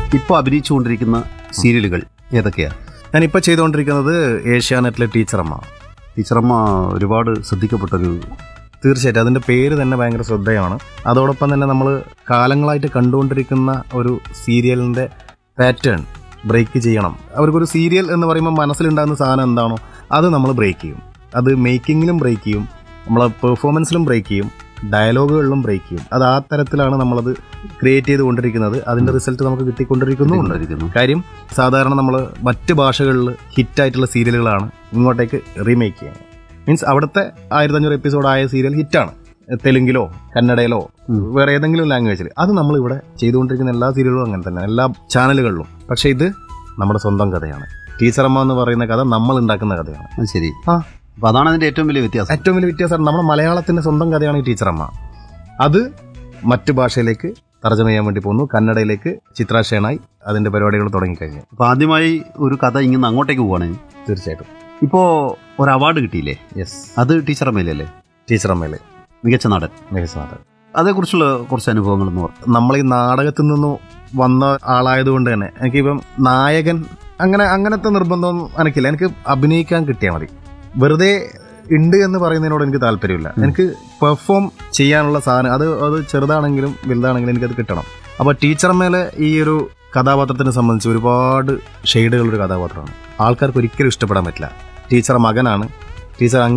ഇപ്പോൾ അഭിനയിച്ചുകൊണ്ടിരിക്കുന്ന സീരിയലുകൾ ഏതൊക്കെയാ ഞാനിപ്പോൾ ചെയ്തുകൊണ്ടിരിക്കുന്നത് ഏഷ്യാനെറ്റിലെ ടീച്ചറമ്മ ടീച്ചറമ്മ ഒരുപാട് ശ്രദ്ധിക്കപ്പെട്ടൊരു തീർച്ചയായിട്ടും അതിൻ്റെ പേര് തന്നെ ഭയങ്കര ശ്രദ്ധേയമാണ് അതോടൊപ്പം തന്നെ നമ്മൾ കാലങ്ങളായിട്ട് കണ്ടുകൊണ്ടിരിക്കുന്ന ഒരു സീരിയലിൻ്റെ പാറ്റേൺ ബ്രേക്ക് ചെയ്യണം അവർക്കൊരു സീരിയൽ എന്ന് പറയുമ്പോൾ മനസ്സിലുണ്ടാകുന്ന സാധനം എന്താണോ അത് നമ്മൾ ബ്രേക്ക് ചെയ്യും അത് മേക്കിങ്ങിലും ബ്രേക്ക് ചെയ്യും നമ്മളെ പെർഫോമൻസിലും ബ്രേക്ക് ചെയ്യും ഡയലോഗുകളിലും ബ്രേക്ക് ചെയ്യും അത് ആ തരത്തിലാണ് നമ്മളത് ക്രിയേറ്റ് ചെയ്തുകൊണ്ടിരിക്കുന്നത് അതിൻ്റെ റിസൾട്ട് നമുക്ക് കിട്ടിക്കൊണ്ടിരിക്കുന്നുമുണ്ട് കൊണ്ടിരിക്കുന്നു കാര്യം സാധാരണ നമ്മൾ മറ്റ് ഭാഷകളിൽ ഹിറ്റായിട്ടുള്ള സീരിയലുകളാണ് ഇങ്ങോട്ടേക്ക് റീമേക്ക് ചെയ്യുന്നത് മീൻസ് അവിടുത്തെ ആയിരത്തഞ്ഞൂറ് എപ്പിസോഡ് ആയ സീരിയൽ ഹിറ്റാണ് തെലുങ്കിലോ കന്നഡയിലോ ഉം. വേറെ ഏതെങ്കിലും ലാംഗ്വേജിൽ അത് നമ്മൾ ഇവിടെ ചെയ്തുകൊണ്ടിരിക്കുന്ന എല്ലാ സീരിയലുകളും അങ്ങനെ തന്നെ എല്ലാ ചാനലുകളിലും പക്ഷേ ഇത് നമ്മുടെ സ്വന്തം കഥയാണ് ടീച്ചറമ്മ എന്ന് പറയുന്ന കഥ നമ്മൾ ഉണ്ടാക്കുന്ന കഥയാണ് അത് ശരി ആ. അപ്പൊ അതാണ് അതിന്റെ ഏറ്റവും വലിയ വ്യത്യാസം ഏറ്റവും വലിയ വ്യത്യാസം നമ്മുടെ മലയാളത്തിന്റെ സ്വന്തം കഥയാണ് ഈ ടീച്ചറമ്മ അത് മറ്റു ഭാഷയിലേക്ക് തർജ്ജമ ചെയ്യാൻ വേണ്ടി പോകുന്നു കന്നഡയിലേക്ക് ചിത്രാശേനായി അതിന്റെ പരിപാടികൾ തുടങ്ങിക്കഴിഞ്ഞു അപ്പൊ ആദ്യമായി ഒരു കഥ ഇങ്ങനെ അങ്ങോട്ടേക്ക് പോവാണ് തീർച്ചയായിട്ടും ഇപ്പോ ഒരു അവാർഡ് കിട്ടിയില്ലേ യെസ് അത് ടീച്ചറമ്മയിലല്ലേ ടീച്ചറമ്മയിലെ മികച്ച നടൻ മികച്ച നാടകം അതേക്കുറിച്ചുള്ള കുറച്ച് അനുഭവങ്ങൾ എന്ന് പറഞ്ഞു നമ്മൾ ഈ നാടകത്തിൽ നിന്ന് വന്ന ആളായതുകൊണ്ട് തന്നെ എനിക്കിപ്പം നായകൻ അങ്ങനെ അങ്ങനത്തെ നിർബന്ധമൊന്നും എനിക്കില്ല എനിക്ക് അഭിനയിക്കാൻ കിട്ടിയാൽ മതി വെറുതെ ഉണ്ട് എന്ന് പറയുന്നതിനോട് എനിക്ക് താല്പര്യമില്ല ഉം. എനിക്ക് പെർഫോം ചെയ്യാനുള്ള സാധനം അത് അത് ചെറുതാണെങ്കിലും വലുതാണെങ്കിലും എനിക്കത് കിട്ടണം അപ്പോൾ ടീച്ചർമേലെ ഈ ഒരു കഥാപാത്രത്തിനെ സംബന്ധിച്ച് ഒരുപാട് ഷെയ്ഡുകളുള്ള ഒരു കഥാപാത്രമാണ് ആൾക്കാർക്ക് ഒരിക്കലും ഇഷ്ടപ്പെടാൻ പറ്റില്ല ടീച്ചർ മകനാണ് ടീച്ചർ